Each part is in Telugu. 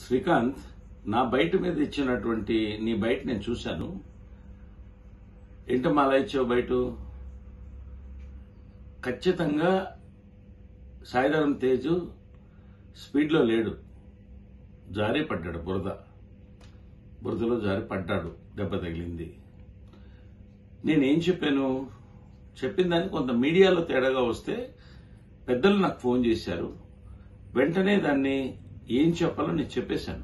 శ్రీకాంత్ నా బయట మీద ఇచ్చినటువంటి నీ బయట నేను చూశాను ఏంటమ్మా అలా ఇచ్చావు బయట ఖచ్చితంగా సాయిధరం తేజు స్పీడ్లో లేడు జారి పడ్డాడు బురద బురదలో జారి పడ్డాడు దెబ్బ తగిలింది నేనేం చెప్పాను చెప్పిన దాన్ని కొంత మీడియాలో తేడాగా వస్తే పెద్దలు నాకు ఫోన్ చేశారు వెంటనే దాన్ని ఏం చెప్పాలో నేను చెప్పేశాను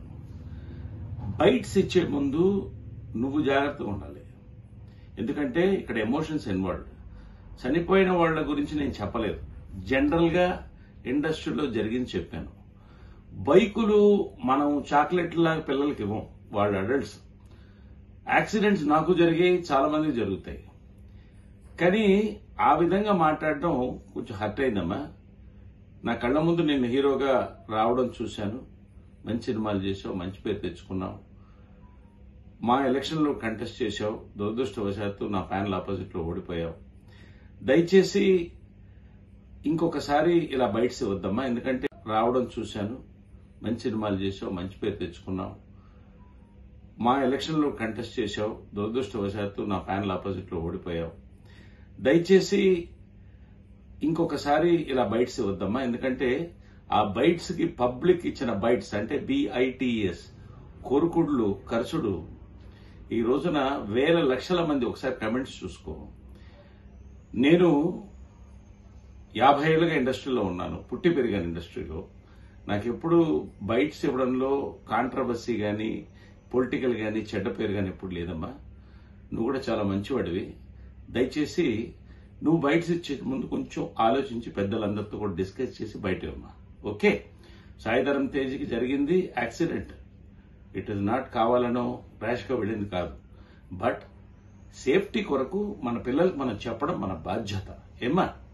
బైట్స్ ఇచ్చే ముందు నువ్వు జాగ్రత్తగా ఉండాలి ఎందుకంటే ఇక్కడ ఎమోషన్స్ ఇన్వాల్వ్ చనిపోయిన వాళ్ళ గురించి నేను చెప్పలేదు జనరల్ గా ఇండస్ట్రీలో జరిగింది చెప్పాను బైకులు మనం చాక్లెట్లా పిల్లలకి ఇవ్వం వాళ్ళు అడల్ట్స్ యాక్సిడెంట్స్ నాకు జరిగాయి చాలా మందికి జరుగుతాయి కానీ ఆ విధంగా మాట్లాడడం కొంచెం హర్ట్ అయిందమ్మా నా కళ్ళ ముందు నేను హీరోగా రావడం చూశాను మంచి సినిమాలు చేసావు మంచి పేరు తెచ్చుకున్నావు మా ఎలక్షన్లో కంటెస్ట్ చేశావు దురదృష్టవశాత్తు నా ప్యానల్ ఆపోజిట్ లో ఓడిపోయావు దయచేసి ఇంకొకసారి ఇలా బయట్స్ ఇవ్వద్దమ్మా ఎందుకంటే రావడం చూశాను మంచి సినిమాలు చేసావు మంచి పేరు తెచ్చుకున్నావు మా ఎలక్షన్లో కంటెస్ట్ చేశావు దురదృష్టవశాత్తు నా ప్యానల్ ఆపోజిట్ లో ఓడిపోయావు దయచేసి ఇంకొకసారి ఇలా బైట్స్ ఇవ్వద్దమ్మా ఎందుకంటే ఆ బైట్స్ కి పబ్లిక్ ఇచ్చిన బైట్స్ అంటే బిఐటిఎస్ కొరుకుడులు ఖర్చుడు ఈ రోజున వేల లక్షల మంది ఒకసారి కమెంట్స్ చూసుకో నేను యాభై ఏళ్ళుగా ఇండస్ట్రీలో ఉన్నాను పుట్టి పెరిగాను ఇండస్ట్రీలో నాకు ఎప్పుడు బైట్స్ ఇవ్వడంలో కాంట్రవర్సీ గాని పొలిటికల్ గాని చెడ్డ పేరు గాని ఎప్పుడు లేదమ్మా నువ్వు కూడా చాలా మంచివాడివి దయచేసి నువ్వు బయట ఇచ్చే ముందు కొంచెం ఆలోచించి పెద్దలందరితో కూడా డిస్కస్ చేసి బయట ఇవ్వమ్మా ఓకే సాయిధరం తేజ్కి జరిగింది యాక్సిడెంట్ ఇట్ ఇస్ నాట్ కావాలనో ర్యాష్గా వెళ్ళింది కాదు బట్ సేఫ్టీ కొరకు మన పిల్లలకు మనం చెప్పడం మన బాధ్యత ఏమ్మా